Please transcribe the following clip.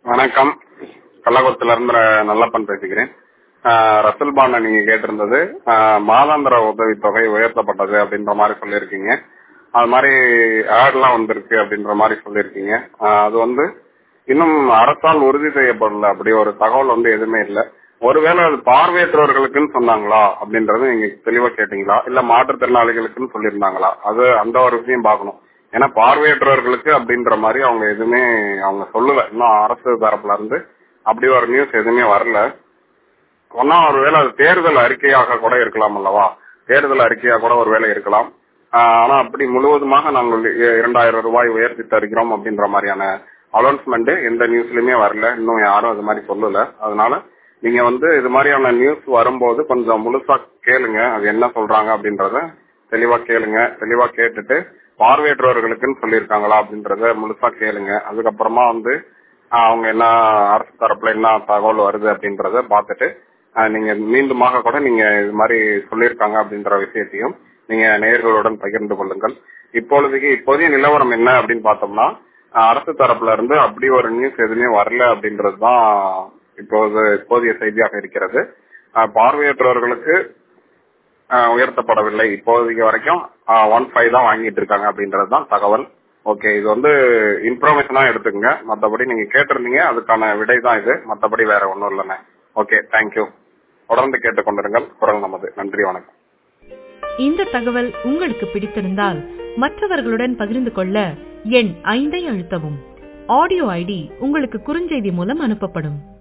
வணக்கம் கள்ளக்குளத்துல இருந்து நல்லப்பன் பேசுகிறேன் ஆஹ் ரசல் பாண்ட நீங்க கேட்டிருந்தது ஆஹ் மாதாந்திர உதவித்தொகை உயர்த்தப்பட்டது அப்படின்ற மாதிரி சொல்லியிருக்கீங்க அது மாதிரி ஆட்லாம் வந்திருக்கு அப்படின்ற மாதிரி சொல்லியிருக்கீங்க ஆஹ் அது வந்து இன்னும் அரசால் உறுதி செய்யப்படல அப்படி ஒரு தகவல் வந்து எதுவுமே இல்லை ஒருவேளை அது பார்வையற்றவர்களுக்குன்னு சொன்னாங்களா அப்படின்றது நீங்க தெளிவா கேட்டீங்களா இல்ல மாற்றுத்திறனாளிகளுக்குன்னு சொல்லியிருந்தாங்களா அது அந்த ஒரு விஷயம் பார்க்கணும் ஏன்னா பார்வையற்றவர்களுக்கு அப்படின்ற மாதிரி அவங்க எதுவுமே அவங்க சொல்லல இன்னும் அரசு தரப்புல இருந்து அப்படி ஒரு நியூஸ் எதுவுமே வரல ஒன்னா ஒருவேளை அது தேர்தல் அறிக்கையாக கூட இருக்கலாம் அல்லவா தேர்தல் அறிக்கையா கூட ஒரு வேலை இருக்கலாம் ஆஹ் ஆனா அப்படி முழுவதுமாக நாங்கள் இ- இரண்டாயிரம் ரூபாய் உயர்த்தி தருகிறோம் அப்படின்ற மாதிரியான அனௌன்ஸ்மெண்ட் எந்த நியூஸ்லயுமே வரல இன்னும் யாரும் அது மாதிரி சொல்லல அதனால நீங்க வந்து இது மாதிரியான நியூஸ் வரும்போது கொஞ்சம் முழுசா கேளுங்க அது என்ன சொல்றாங்க அப்படின்றத தெளிவா கேளுங்க தெளிவா கேட்டுட்டு பார்வையற்றவர்களுக்குன்னு சொல்லியிருக்காங்களா அப்படின்றத முழுசா கேளுங்க அதுக்கப்புறமா வந்து ஆஹ் அவங்க என்ன அரசு தரப்புல என்ன தகவல் வருது அப்படின்றத பார்த்துட்டு ஆஹ் நீங்க மீண்டுமாக கூட நீங்க இது மாதிரி சொல்லியிருக்காங்க அப்படின்ற விஷயத்தையும் நீங்க நேயர்களுடன் பகிர்ந்து கொள்ளுங்கள் இப்பொழுதுக்கு இப்போதைய நிலவரம் என்ன அப்படின்னு பார்த்தோம்னா ஆஹ் அரசு தரப்புல இருந்து அப்படி ஒரு நியூஸ் எதுவுமே வரல அப்படின்றதுதான் இப்போது இப்போதைய செய்தியாக இருக்கிறது ஆஹ் பார்வையற்றவர்களுக்கு ஆஹ் உயர்த்தப்படவில்லை இப்போதைக்கு வரைக்கும் ஒன் ஃபைவ் தான் வாங்கிட்டு இருக்காங்க அப்படின்றது தான் தகவல் ஓகே இது வந்து இன்ஃபர்மேஷனா எடுத்துக்கங்க மத்தபடி நீங்க கேட்டிருந்தீங்க அதுக்கான விடை தான் இது மத்தபடி வேற ஒன்றும் இல்லைண்ணே ஓகே தேங்க்யூ தொடர்ந்து கேட்டுக்கொண்டிருங்கள் குரல் நமது நன்றி வணக்கம் இந்த தகவல் உங்களுக்கு பிடித்திருந்தால் மற்றவர்களுடன் பகிர்ந்து கொள்ள எண் ஐந்தை அழுத்தவும் ஆடியோ ஐடி உங்களுக்கு குறுஞ்செய்தி மூலம் அனுப்பப்படும்